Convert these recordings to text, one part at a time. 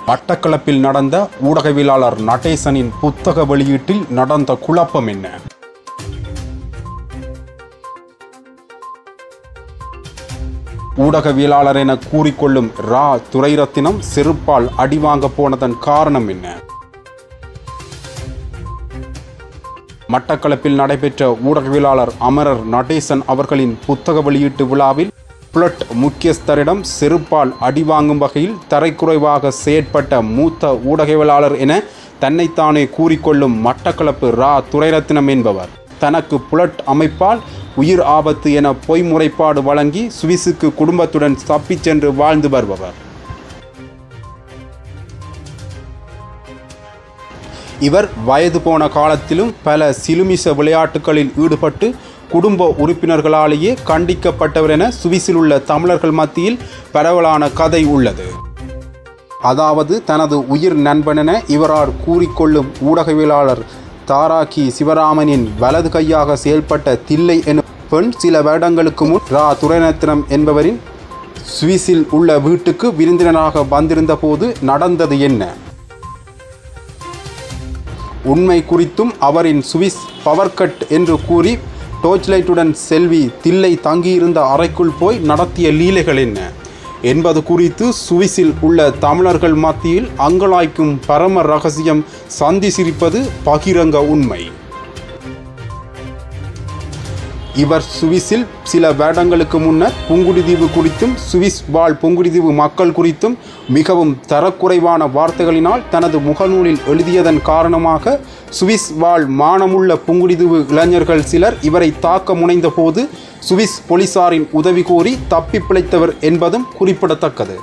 மட்டக்களப்பில் நடந்த ஊடகவியலாளர் நடேசனின் புத்தக வெளியீட்டில் நடந்த குழப்பம் என்ன ஊடகவியலாளர் என கூறிக்கொள்ளும் ரா துரைரத்தினம் செருப்பால் அடிவாங்க போனதன் காரணம் என்ன மட்டக்களப்பில் நடைபெற்ற ஊடகவியலாளர் அமரர் நடேசன் அவர்களின் புத்தக வெளியீட்டு விழாவில் புலட் முக்கியஸ்தரிடம் செருப்பால் அடிவாங்கும் வகையில் தரைக்குறைவாக செயற்பட்ட மூத்த ஊடகவியலாளர் என தன்னைத்தானே கூறிக்கொள்ளும் மட்டக்களப்பு ரா துரைரத்தினம் என்பவர் தனக்கு புலட் அமைப்பால் உயிர் ஆபத்து என பொய் முறைப்பாடு வழங்கி சுவிஸுக்கு குடும்பத்துடன் தப்பிச் சென்று வாழ்ந்து வருபவர் இவர் வயது போன காலத்திலும் பல சிலுமிச விளையாட்டுகளில் ஈடுபட்டு குடும்ப உறுப்பினர்களாலேயே கண்டிக்கப்பட்டவர் என சுவிஸில் உள்ள தமிழர்கள் மத்தியில் பரவலான கதை உள்ளது அதாவது தனது உயிர் நண்பனென இவரால் கூறிக்கொள்ளும் ஊடகவியலாளர் தாராக்கி சிவராமனின் வலது கையாக செயல்பட்ட தில்லை எனும் பெண் சில வருடங்களுக்கு முன் ரா துரைநத்தினம் என்பவரின் சுவிஸில் உள்ள வீட்டுக்கு விருந்தினராக வந்திருந்த போது நடந்தது என்ன உண்மை குறித்தும் அவரின் சுவிஸ் பவர் கட் என்று கூறி டோர்ச்லைட்டுடன் செல்வி தில்லை தங்கியிருந்த அறைக்குள் போய் நடத்திய லீலைகள் என்ன என்பது குறித்து சுவிஸில் உள்ள தமிழர்கள் மத்தியில் அங்கலாய்க்கும் பரம ரகசியம் சந்தி சிரிப்பது பகிரங்க உண்மை இவர் சுவிஸில் சில வருடங்களுக்கு முன்னர் புங்குடுதீவு குறித்தும் சுவிஸ் வாழ் புங்குடுதீவு மக்கள் குறித்தும் மிகவும் தரக்குறைவான வார்த்தைகளினால் தனது முகநூலில் எழுதியதன் காரணமாக சுவிஸ் வாழ் மானமுள்ள புங்குடுதீவு இளைஞர்கள் சிலர் இவரை தாக்க முனைந்த போது சுவிஸ் போலீசாரின் உதவி கோரி தப்பி பிழைத்தவர் என்பதும் குறிப்பிடத்தக்கது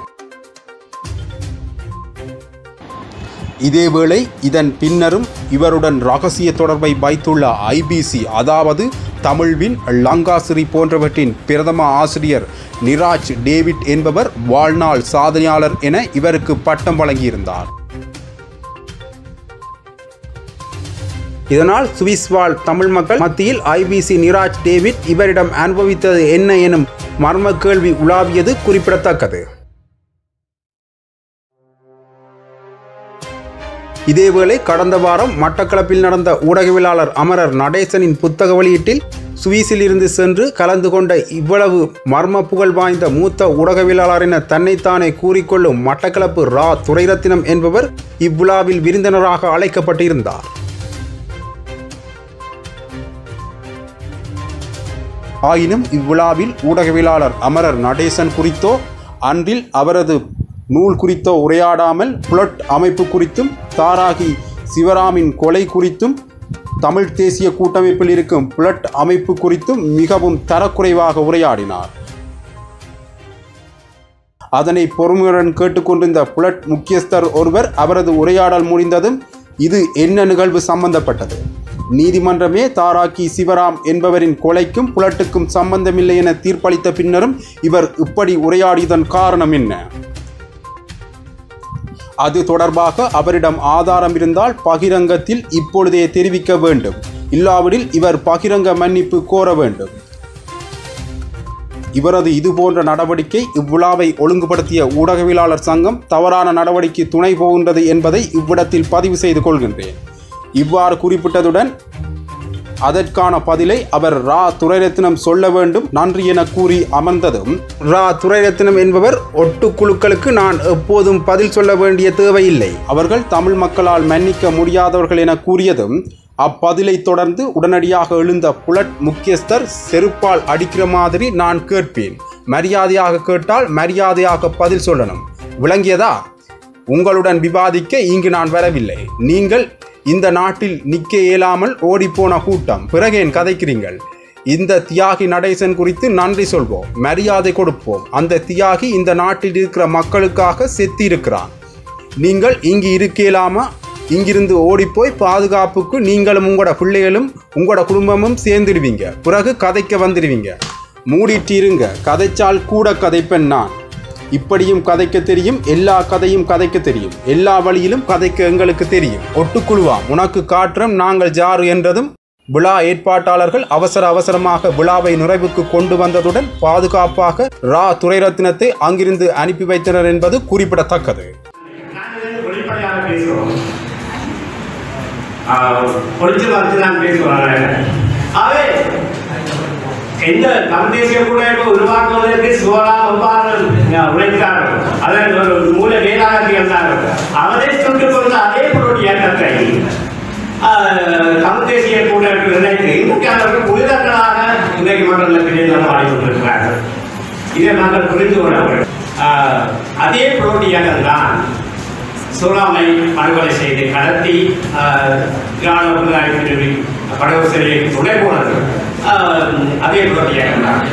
இதேவேளை இதன் பின்னரும் இவருடன் ரகசிய தொடர்பை வைத்துள்ள ஐபிசி அதாவது தமிழ்வின் லங்காசிரி போன்றவற்றின் பிரதம ஆசிரியர் நிராஜ் டேவிட் என்பவர் வாழ்நாள் சாதனையாளர் என இவருக்கு பட்டம் வழங்கியிருந்தார் இதனால் சுவிஸ் வாழ் தமிழ் மக்கள் மத்தியில் ஐபிசி நிராஜ் டேவிட் இவரிடம் அனுபவித்தது என்ன எனும் மர்ம கேள்வி உலாவியது குறிப்பிடத்தக்கது இதேவேளை கடந்த வாரம் மட்டக்களப்பில் நடந்த ஊடகவியலாளர் அமரர் நடேசனின் புத்தக வெளியீட்டில் சுவிஸில் இருந்து சென்று கலந்து கொண்ட இவ்வளவு மர்ம புகழ் வாய்ந்த மூத்த ஊடகவியலாளர் என தன்னைத்தானே கூறிக்கொள்ளும் மட்டக்களப்பு ரா துரைரத்தினம் என்பவர் இவ்விழாவில் விருந்தினராக அழைக்கப்பட்டிருந்தார் ஆயினும் இவ்விழாவில் ஊடகவியலாளர் அமரர் நடேசன் குறித்தோ அன்றில் அவரது நூல் குறித்தோ உரையாடாமல் புலட் அமைப்பு குறித்தும் தாராகி சிவராமின் கொலை குறித்தும் தமிழ் தேசிய கூட்டமைப்பில் இருக்கும் புலட் அமைப்பு குறித்தும் மிகவும் தரக்குறைவாக உரையாடினார் அதனை பொறுமையுடன் கேட்டுக்கொண்டிருந்த புலட் முக்கியஸ்தர் ஒருவர் அவரது உரையாடல் முடிந்ததும் இது என்ன நிகழ்வு சம்பந்தப்பட்டது நீதிமன்றமே தாராக்கி சிவராம் என்பவரின் கொலைக்கும் புலட்டுக்கும் சம்பந்தமில்லை என தீர்ப்பளித்த பின்னரும் இவர் இப்படி உரையாடியதன் காரணம் என்ன அது தொடர்பாக அவரிடம் ஆதாரம் இருந்தால் பகிரங்கத்தில் இப்பொழுதே தெரிவிக்க வேண்டும் இல்லாவிடில் இவர் பகிரங்க மன்னிப்பு கோர வேண்டும் இவரது இதுபோன்ற நடவடிக்கை இவ்விழாவை ஒழுங்குபடுத்திய ஊடகவியலாளர் சங்கம் தவறான நடவடிக்கை துணை போகின்றது என்பதை இவ்விடத்தில் பதிவு செய்து கொள்கின்றேன் இவ்வாறு குறிப்பிட்டதுடன் அதற்கான பதிலை அவர் ரா துரைரத்னம் சொல்ல வேண்டும் நன்றி என கூறி அமர்ந்ததும் ரா துரைரத்னம் என்பவர் ஒட்டு குழுக்களுக்கு நான் எப்போதும் பதில் சொல்ல வேண்டிய தேவையில்லை அவர்கள் தமிழ் மக்களால் மன்னிக்க முடியாதவர்கள் என கூறியதும் அப்பதிலை தொடர்ந்து உடனடியாக எழுந்த புலட் முக்கியஸ்தர் செருப்பால் அடிக்கிற மாதிரி நான் கேட்பேன் மரியாதையாக கேட்டால் மரியாதையாக பதில் சொல்லணும் விளங்கியதா உங்களுடன் விவாதிக்க இங்கு நான் வரவில்லை நீங்கள் இந்த நாட்டில் நிற்க இயலாமல் ஓடிப்போன கூட்டம் பிறகு ஏன் கதைக்கிறீங்கள் இந்த தியாகி நடேசன் குறித்து நன்றி சொல்வோம் மரியாதை கொடுப்போம் அந்த தியாகி இந்த நாட்டில் இருக்கிற மக்களுக்காக செத்தி இருக்கிறான் நீங்கள் இங்கு இருக்க இயலாம இங்கிருந்து ஓடிப்போய் பாதுகாப்புக்கு நீங்களும் உங்களோட பிள்ளைகளும் உங்களோட குடும்பமும் சேர்ந்துடுவீங்க பிறகு கதைக்க வந்துடுவீங்க மூடிட்டு இருங்க கதைச்சால் கூட கதைப்பேன் நான் இப்படியும் கதைக்க தெரியும் எல்லா கதையும் கதைக்க தெரியும் எல்லா வழியிலும் கதைக்க எங்களுக்கு தெரியும் ஒட்டுக்குழுவாம் உனக்கு காற்றம் நாங்கள் ஜாரு என்றதும் விழா ஏற்பாட்டாளர்கள் அவசர அவசரமாக விழாவை நிறைவுக்கு கொண்டு வந்ததுடன் பாதுகாப்பாக ரா துரைரத்னத்தை அங்கிருந்து அனுப்பி வைத்தனர் என்பது குறிப்பிடத்தக்கது நாங்கள் வெளிப்படையாக பேசுகிறோம் பொழிச்சு மறைச்சு நான் பேசுகிறேன் அவை எந்த தமிழ் தேசிய கூட்டமைப்பை உருவாக்குவதற்கு சிவரா எவ்வாறு உழைத்தார்கள் அதன் ஒரு மூல வேளாளர்கள் இருந்தார்கள் அவரை சுட்டு கொண்ட அதே பொருள் இயக்கத்தை ஆஹ், தமிழ் தேசிய கூட்டமைப்பு நினைத்து இன்றைக்கு அவர்கள் புனிதர்களாக இன்றைக்கு மக்கள் பிரிந்து ஆடி கொண்டிருக்கிறார்கள் இதை நாங்கள் புரிந்து கொள்ள வேண்டும் ஆஹ், அதே பொருள் இயக்கம் தான் சூறாமை படுகொலை செய்து கடத்தி இராணுவ புலனாய்வு பிரிவில் படகு சிறையில் துணை போனது ஆஹ், அதே பொருள் இயக்கம் தான்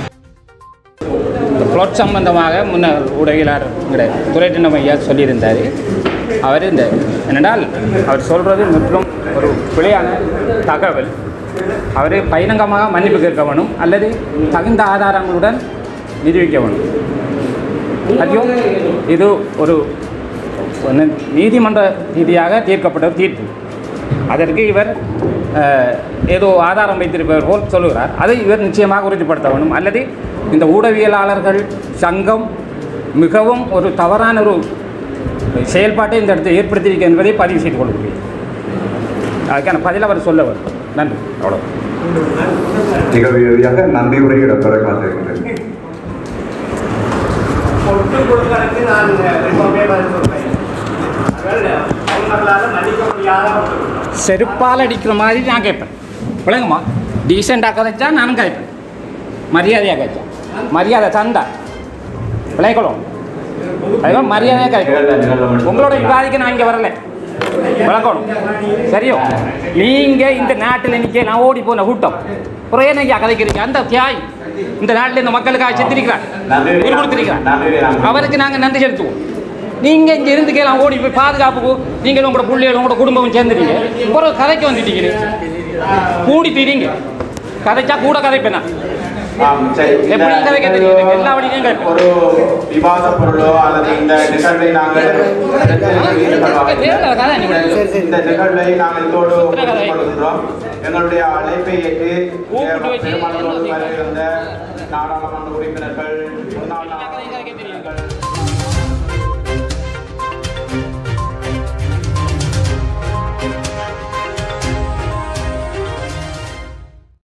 இந்த பிளாட் சம்பந்தமாக முன்னர் ஊடகவியலாளர் எங்களுடைய துரைட்டினம் ஐயா சொல்லியிருந்தார் அவர் இந்த என்னென்றால் அவர் சொல்கிறது முற்றிலும் ஒரு பிழையான தகவல் அவர் பகிரங்கமாக மன்னிப்பு கேட்க வேணும் அல்லது தகுந்த ஆதாரங்களுடன் நிரூபிக்க வேணும் அதிகம் இது ஒரு ஒரு நீதிமன்ற ரீதியாக தீர்க்கப்பட்ட ஒரு தீர்ப்பு அதற்கு இவர் அஹ், ஏதோ ஆதாரம் வைத்திருப்பவர் போல் சொல்லுகிறார் அதை இவர் நிச்சயமாக உறுதிப்படுத்த வேண்டும் அல்லது இந்த ஊடகவியலாளர்கள் சங்கம் மிகவும் ஒரு தவறான ஒரு செயல்பாட்டை இந்த இடத்தில் ஏற்படுத்தியிருக்க என்பதை பதிவு செய்து கொள்கிறேன் அதுக்கான பதில் அவர் சொல்ல வரும் நன்றி அவ்வளோ நிகழ்வியாக நன்றி உரை இடம்பெற காத்திருக்கின்றேன் ஒட்டு கொடுக்கறதுக்கு நான் எப்பவுமே பதில் சொல்றேன் அவர்கள் அவங்களால மன்னிக்க முடியாத ஒன்று செருப்பால் அடிக்கிற மாதிரி நான் கேட்பேன் விளங்குமா டீசெண்டாக கதைச்சா நானும் கேட்பேன் மரியாதையாக கதைச்சா மரியாதை தந்தா விளையக்குளம் அதுதான் மரியாதையாக கேட்கும் உங்களோட விவாதிக்க நான் இங்கே வரல விளக்கணும் சரியோ நீங்கள் இந்த நாட்டில் நிற்க நான் ஓடி போன கூட்டம் குறைய நீங்கள் கதைக்கிறீங்க அந்த தியாய் இந்த நாட்டில் இந்த மக்களுக்காக செத்திருக்கிறார் உயிர் கொடுத்திருக்கிறார் அவருக்கு நாங்கள் நன்றி செலுத்துவோம் நீங்கள் இங்கே இருந்து கேலாம் ஓடி போய் பாதுகாப்புக்கு நீங்கள் உங்களோட பிள்ளைகள் உங்களோட குடும்பம் சேர்ந்துட்டீங்க ஒரு கதைக்கு வந்துட்டீங்க கூடி தீரீங்க கதைச்சா கூட கதைப்பேன் நான் ஆம், சரி. இந்த- எப்படி கதைக்க தெரியும் எனக்கு எல்லா வழியிலும் கேட்பேன் ஒரு விவாத பொருளோ அல்லது இந்த நிகழ்வை நாங்கள் தேவையில்லாத கதை நீ விடுங்க. இந்த நிகழ்வை நாங்கள் இதோடு சுத்திர கதை. கொள்கின்றோம் எங்களுடைய அழைப்பை ஏற்று கூப்பிட்டு வச்சு பெருமளவோடு வருகின்ற நாடாளுமன்ற உறுப்பினர்கள்